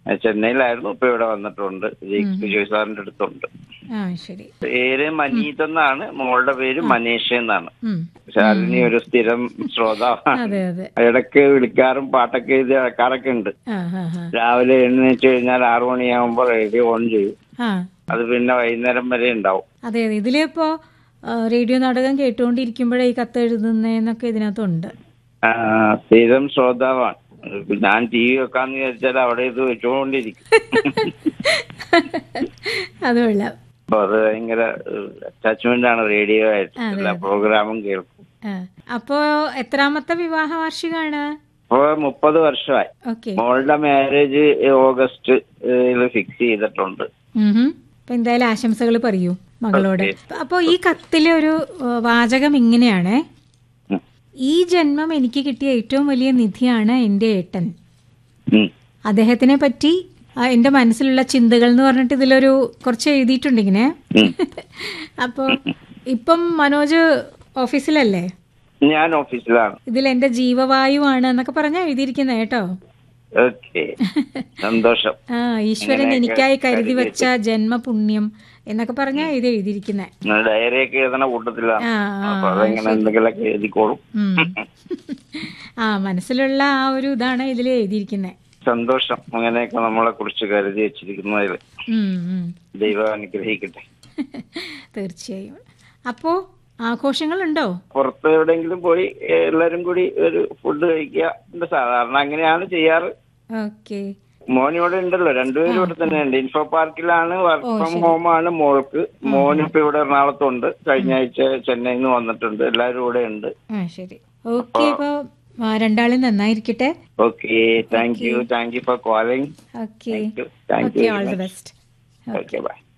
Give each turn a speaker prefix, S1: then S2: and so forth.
S1: ഞാൻ ചെന്നൈയിലായിരുന്നു ഇപ്പൊ ഇവിടെ വന്നിട്ടുണ്ട് വിജയ് സാറിന്റെ അടുത്തുണ്ട്
S2: ആ ശരി
S1: പേര് മനീത് എന്നാണ് മോളുടെ പേര് മനീഷ എന്നാണ്
S2: ഉം.
S1: ശാലിനി ഒരു സ്ഥിരം ശ്രോതാവാണ്
S2: അതെ അതെ
S1: ഇടയ്ക്ക് വിളിക്കാറും പാട്ടൊക്കെ എഴുതി ഇറക്കാറൊക്കെ ഉണ്ട്
S2: ആ ആ ആ
S1: രാവിലെ എഴുന്നേറ്റ് കഴിഞ്ഞാൽ ആറു മണിയാകുമ്പോൾ റേഡിയോ ഓൺ ചെയ്യും
S2: ആ
S1: അത് പിന്നെ വൈകുന്നേരം വരെ ഉണ്ടാവും
S2: അതെ അതെ ഇതിലിപ്പോ ആ, റേഡിയോ നാടകം കേട്ടുകൊണ്ടിരിക്കുമ്പോഴേ ഈ കത്ത് എഴുതുന്നതെന്നൊക്കെ ഇതിനകത്തുണ്ട്
S1: ആ, സ്ഥിരം ശ്രോതാവാണ് ഞാൻ ടി വി വെക്കാന്ന് വിചാരിച്ചാൽ അവിടെ ഇത് വെച്ചുകൊണ്ടിരിക്കും
S2: അത് കൊള്ളാം
S1: അപ്പൊ അത് ഭയങ്കര അറ്റാച്ച്മെന്റ് ആണ് റേഡിയോ ആയിട്ട് എല്ലാ പ്രോഗ്രാമും കേൾക്കും
S2: ആ. അപ്പോ എത്രാമത്തെ വിവാഹ വാർഷികമാണ്
S1: ഇപ്പൊ മുപ്പത് വർഷമായി
S2: ഓക്കെ
S1: മോളുടെ മാരേജ് ഓഗസ്റ്റ് ഫിക്സ് ചെയ്തിട്ടുണ്ട്
S2: അപ്പൊ എന്തായാലും ആശംസകൾ പറയൂ മകളോട് അപ്പോ ഈ കത്തിലെ ഒരു ഏ, വാചകം ഇങ്ങനെയാണേ
S1: ഉം.
S2: ഈ ജന്മം എനിക്ക് കിട്ടിയ ഏറ്റവും വലിയ നിധിയാണ് എൻ്റെ ഏട്ടൻ
S1: ഉം.
S2: അദ്ദേഹത്തിനെ പറ്റി ആ, എൻ്റെ മനസ്സിലുള്ള ചിന്തകൾ എന്ന് പറഞ്ഞിട്ട് ഇതിലൊരു കുറച്ച് എഴുതിയിട്ടുണ്ട് ഇങ്ങനെ
S1: ഉം.
S2: അപ്പോൾ ഇപ്പം മനോജ് ഓഫീസിലല്ലേ
S1: ഞാൻ ഓഫീസിലാണ്
S2: ഇതിൽ എൻ്റെ ജീവവായുവാണ് എന്നൊക്കെ പറഞ്ഞാൽ എഴുതിയിരിക്കുന്നത് കേട്ടോ
S1: ഓക്കെ സന്തോഷം
S2: ആ ഈശ്വരൻ എനിക്കായി കരുതി വെച്ച ജന്മപുണ്യം എന്നൊക്കെ പറഞ്ഞാൽ ഇത് എഴുതിയിരിക്കുന്നത്
S1: ഞാൻ ഡയറിയൊക്കെ എഴുതണ കൂട്ടത്തിലാണ്
S2: ആ ആ
S1: അപ്പൊ അതെങ്ങനെ എന്തെങ്കിലുമൊക്കെ എഴുതിക്കോളും
S2: ഉം. ആ മനസ്സിലുള്ള ആ ഒരു ഇതാണ് ഇതിൽ എഴുതിയിരിക്കുന്നത്
S1: സന്തോഷം അങ്ങനെയൊക്കെ നമ്മളെ കുറിച്ച് കരുതി വെച്ചിരിക്കുന്നതിൽ ദൈവം അനുഗ്രഹിക്കട്ടെ
S2: തീർച്ചയായും അപ്പോ ആഘോഷങ്ങളുണ്ടോ
S1: പുറത്ത് എവിടെയെങ്കിലും പോയി എല്ലാരും കൂടി ഒരു ഫുഡ് കഴിക്കുക ഇത് സാധാരണ അങ്ങനെയാണ് ചെയ്യാറ്
S2: ഓക്കെ
S1: മോൻ ഇവിടെ ഉണ്ടല്ലോ രണ്ടുപേരും ഇവിടെ തന്നെ ഉണ്ട് ഇൻഫോ പാർക്കിലാണ് വർക്ക് ഫ്രം ഹോം ആണ് മോൾക്ക് മോൻ ഇപ്പൊ ഇവിടെ എറണാകുളത്തുണ്ട് കഴിഞ്ഞ ആഴ്ച ചെന്നൈയിൽ നിന്ന് വന്നിട്ടുണ്ട് എല്ലാവരും ഇവിടെ ഉണ്ട്
S2: ആ ശരി ഓക്കെ ഇപ്പോ ആ, രണ്ടാളും നന്നായിരിക്കട്ടെ
S1: okay thank you thank you for calling
S2: okay
S1: thank you thank
S2: okay
S1: you
S2: all the best
S1: okay by